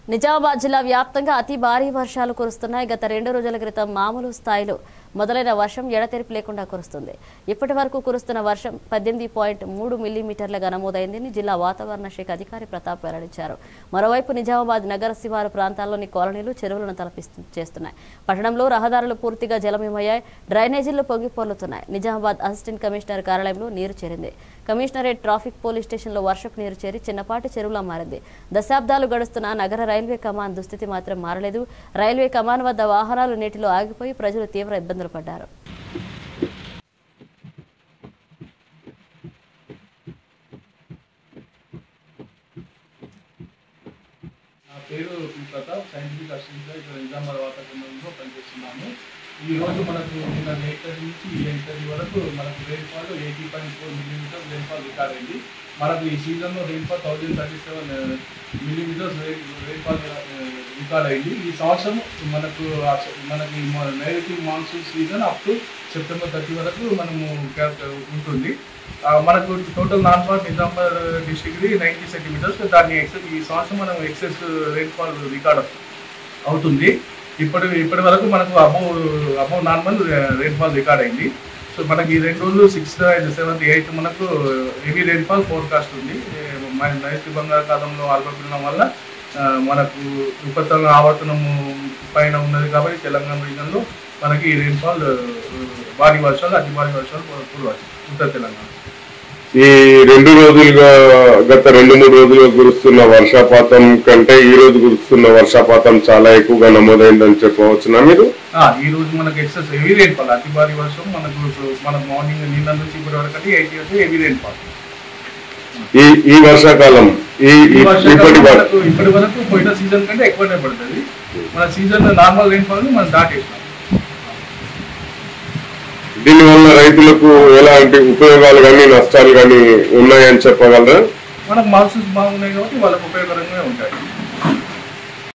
నిజామాబాద్ జిల్లా వ్యాప్తంగా అతి భారీ వర్షాలు కురుస్తున్నాయి గత రెండు రోజుల క్రితం మామూలు స్థాయిలో మొదలైన వర్షం ఎడతెరిపి లేకుండా కురుస్తుంది ఇప్పటి వరకు కురుస్తున్న వర్షం పద్దెనిమిది పాయింట్ మూడు మిల్లీమీటర్లుగా నమోదైందని జిల్లా వాతావరణ శాఖ అధికారి ప్రతాప్ వెల్లడించారు మరోవైపు నిజామాబాద్ నగర శివారు ప్రాంతాల్లోని కాలనీలు చెరువులను తలపిస్తు చేస్తున్నాయి పట్టణంలో రహదారులు పూర్తిగా జలమయమయ్యాయి డ్రైనేజీలు పొంగి పొర్లుతున్నాయి నిజామాబాద్ అసిస్టెంట్ కమిషనర్ కార్యాలయంలో నీరు చేరింది కమిషనరేట్ ట్రాఫిక్ పోలీస్ స్టేషన్లో వర్షపు నీరు చేరి చిన్నపాటి చెరువులా మారింది దశాబ్దాలు గడుస్తున్న నగర రైల్వే కమాన్ దుస్థితి మాత్రం మారలేదు రైల్వే కమాన్ వద్ద వాహనాలు నీటిలో ఆగిపోయి ప్రజలు తీవ్ర ఇబ్బందులు పడ్డారు నా పేరు పి ప్రతాప్ సైంటిఫిక్ అసిస్టెంట్గా ఇక్కడ నిజామాబాద్ వాతావరణంలో పనిచేస్తున్నాను ఈ రోజు మనకు నిన్న ఎయిట్ నుంచి ఎయిట్ థర్టీ వరకు మనకు rainfall eighty point four millimetres rainfall record అయింది మనకు ఈ సీజన్లో rainfall thousand thirty seven millimetres record record అయింది ఈ సంవత్సరం మనకు ఆ స- మనకి నైరుతి monsoon season up to September thirty వరకు మనము క్యాప్ ఉంటుంది ఆ, మనకు total rainfall Nizamabad district ninety centimetres దాన్ని ఎక్సెస్ ఈ సంవత్సరం మనం ఎక్సెస్ రెయిన్ఫాల్ రికార్డ్ అవుతుంది ఇప్పటి ఇప్పటి వరకు మనకు above above normal rainfall record అయింది సో మనకి ఈ రెండు రోజులు సిక్స్త్ అండ్ సెవెంత్ ఎయిత్ మనకు హెవీ రెయిన్ఫాల్ ఫోర్కాస్ట్ ఉంది ఏ, మన నైరుతి బంగాళాఖాతంలో అల్పపీడనం వల్ల ఆ, మనకు ఉపరితల ఆవర్తనము పైన ఉన్నది కాబట్టి తెలంగాణ రీజన్లో మనకి ఈ రెయిన్ఫాల్ భారీ వర్షాలు అతి భారీ వర్షాలు కురవచ్చు ఉత్తర తెలంగాణ ఈ రెండు రోజులుగా గత రెండు మూడు రోజులుగా కురుస్తున్న వర్షపాతం కంటే ఈ రోజు కురుస్తున్న వర్షపాతం చాలా ఎక్కువగా నమోదైందని చెప్పవచ్చునా మీరు ఆ, ఈ రోజు మనకు ఎక్సెస్ హెవీ రెయిన్ఫాల్ అతి భారీ వర్షం మనకు ఇప్పుడు మనకు మార్నింగ్ నిన్న నుంచి ఇప్పటి వరకు అంటే ఎయిటీ అంటే హెవీ రెయిన్ఫాల్ ఈ ఈ వర్షాకాలం ఈ ఈ ఈ- వర్షాకాలం ఇప్పటి వరకు మనకు ఇప్పటి వరకు పోయిన సీజన్ కంటే ఎక్కువనే పడుతుంది మన సీజన్ నార్మల్ రెయిన్ఫాల్ మనం దాటేసినాం దీనివల్ల రైతులకు ఎలాంటి ఉపయోగాలు కానీ నష్టాలు కానీ ఉన్నాయని చెప్పగలరా మనకు మాన్సూన్స్ బాగున్నాయి కాబట్టి వాళ్ళకు ఉపయోగకరంగా ఉంటాయి